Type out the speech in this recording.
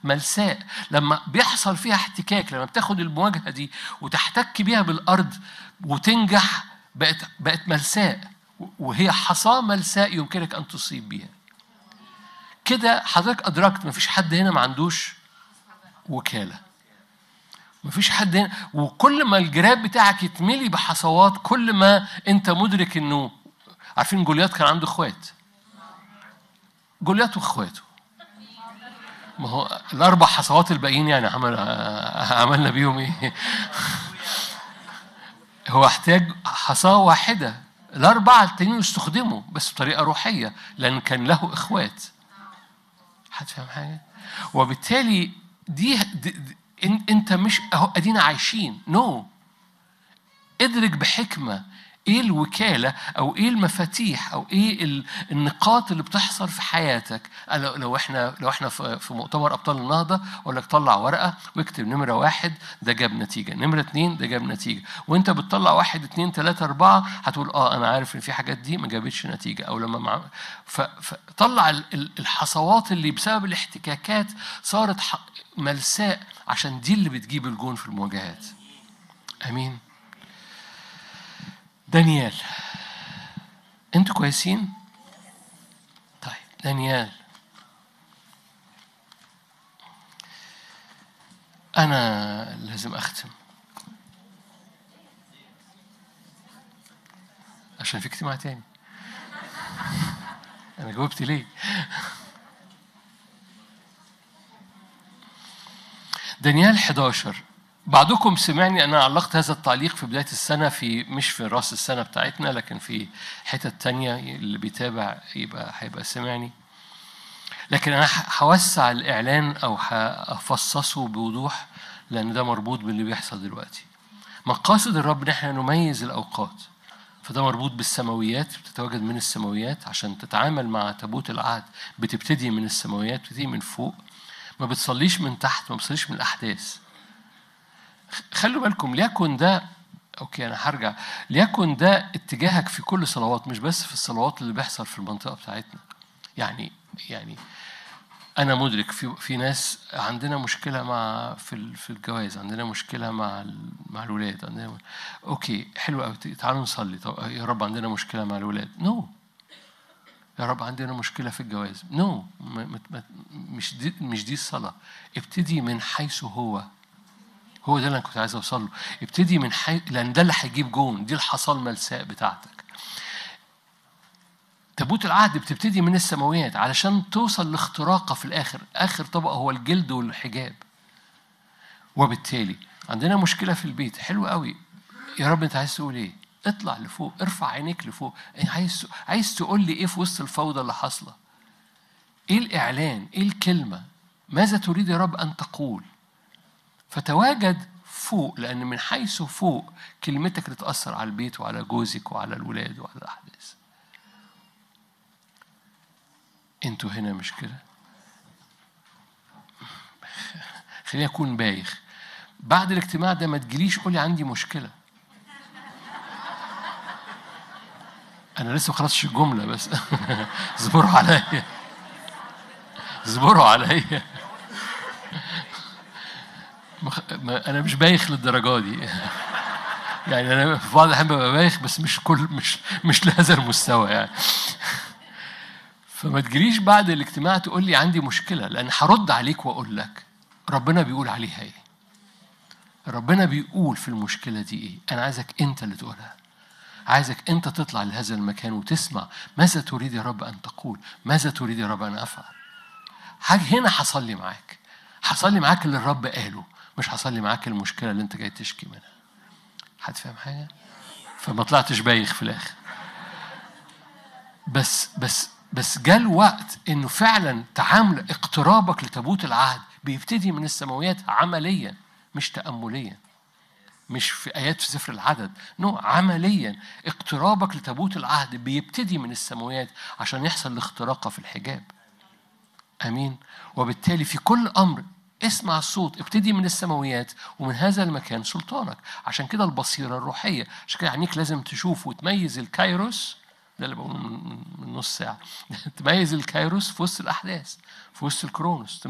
ملساء لما بيحصل فيها احتكاك لما بتاخد المواجهه دي وتحتك بيها بالارض وتنجح بقت بقت ملساء وهي حصاه ملساء يمكنك ان تصيب بيها كده حضرتك ادركت مفيش حد هنا ما عندوش وكاله مفيش حد هنا وكل ما الجراب بتاعك يتملي بحصوات كل ما انت مدرك انه عارفين جوليات كان عنده اخوات جوليات واخواته ما هو الاربع حصوات الباقيين يعني عمل عملنا بيهم ايه هو احتاج حصاه واحده الاربعه التانيين استخدموا بس بطريقه روحيه لان كان له اخوات حد فاهم حاجه وبالتالي دي, دي, دي انت مش اهو ادينا عايشين نو no. ادرك بحكمه ايه الوكاله او ايه المفاتيح او ايه النقاط اللي بتحصل في حياتك لو احنا لو احنا في مؤتمر ابطال النهضه اقول لك طلع ورقه واكتب نمره واحد ده جاب نتيجه نمره اثنين ده جاب نتيجه وانت بتطلع واحد اثنين ثلاثه اربعه هتقول اه انا عارف ان في حاجات دي ما جابتش نتيجه او لما مع فطلع الحصوات اللي بسبب الاحتكاكات صارت ملساء عشان دي اللي بتجيب الجون في المواجهات امين دانيال انتوا كويسين طيب دانيال انا لازم اختم عشان في اجتماع تاني انا جاوبت ليه دانيال 11 بعضكم سمعني أنا علقت هذا التعليق في بداية السنة في مش في رأس السنة بتاعتنا لكن في حتة تانية اللي بيتابع يبقى هيبقى سمعني لكن أنا هوسع الإعلان أو هفصصه بوضوح لأن ده مربوط باللي بيحصل دلوقتي مقاصد الرب إن احنا نميز الأوقات فده مربوط بالسماويات بتتواجد من السماويات عشان تتعامل مع تابوت العهد بتبتدي من السماويات بتبتدي من فوق ما بتصليش من تحت ما بتصليش من الأحداث خلوا بالكم ليكن ده اوكي انا هرجع ليكن ده اتجاهك في كل صلوات مش بس في الصلوات اللي بيحصل في المنطقه بتاعتنا يعني يعني انا مدرك في في ناس عندنا مشكله مع في في الجواز عندنا مشكله مع مع الولاد عندنا اوكي حلو قوي تعالوا نصلي طب يا رب عندنا مشكله مع الولاد نو no. يا رب عندنا مشكله في الجواز نو no. مش دي مش دي الصلاه ابتدي من حيث هو هو ده اللي انا كنت عايز اوصل له ابتدي من حي... لان ده اللي هيجيب جون دي الحصال ملساء بتاعتك تابوت العهد بتبتدي من السماويات علشان توصل لاختراقه في الاخر اخر طبقه هو الجلد والحجاب وبالتالي عندنا مشكله في البيت حلو قوي يا رب انت عايز تقول ايه اطلع لفوق ارفع عينيك لفوق عايز عايز تقول لي ايه في وسط الفوضى اللي حاصله ايه الاعلان ايه الكلمه ماذا تريد يا رب ان تقول فتواجد فوق لأن من حيث فوق كلمتك تتأثر على البيت وعلى جوزك وعلى الولاد وعلى الأحداث انتوا هنا مش كده خليني أكون بايخ بعد الاجتماع ده ما تجيليش قولي عندي مشكلة أنا لسه ما خلصتش الجملة بس اصبروا عليا اصبروا عليا انا مش بايخ للدرجه دي يعني انا في بعض الاحيان ببقى بايخ بس مش كل مش مش لهذا المستوى يعني فما تجريش بعد الاجتماع تقول لي عندي مشكله لان هرد عليك واقول لك ربنا بيقول عليها ايه ربنا بيقول في المشكله دي ايه انا عايزك انت اللي تقولها عايزك انت تطلع لهذا المكان وتسمع ماذا تريد يا رب ان تقول ماذا تريد يا رب ان افعل حاجه هنا حصل لي معاك حصل لي معاك اللي الرب قاله مش حصل لي معاك المشكله اللي انت جاي تشكي منها حد فاهم حاجه فما طلعتش بايخ في الاخر بس بس بس جاء الوقت انه فعلا تعامل اقترابك لتابوت العهد بيبتدي من السماويات عمليا مش تامليا مش في ايات في سفر العدد نو عمليا اقترابك لتابوت العهد بيبتدي من السماويات عشان يحصل الاختراق في الحجاب امين وبالتالي في كل امر اسمع الصوت ابتدي من السماويات ومن هذا المكان سلطانك عشان كده البصيره الروحيه عشان كده عينيك لازم تشوف وتميز الكايروس ده اللي بقوله من نص ساعه تميز الكايروس في وسط الاحداث في وسط الكرونوس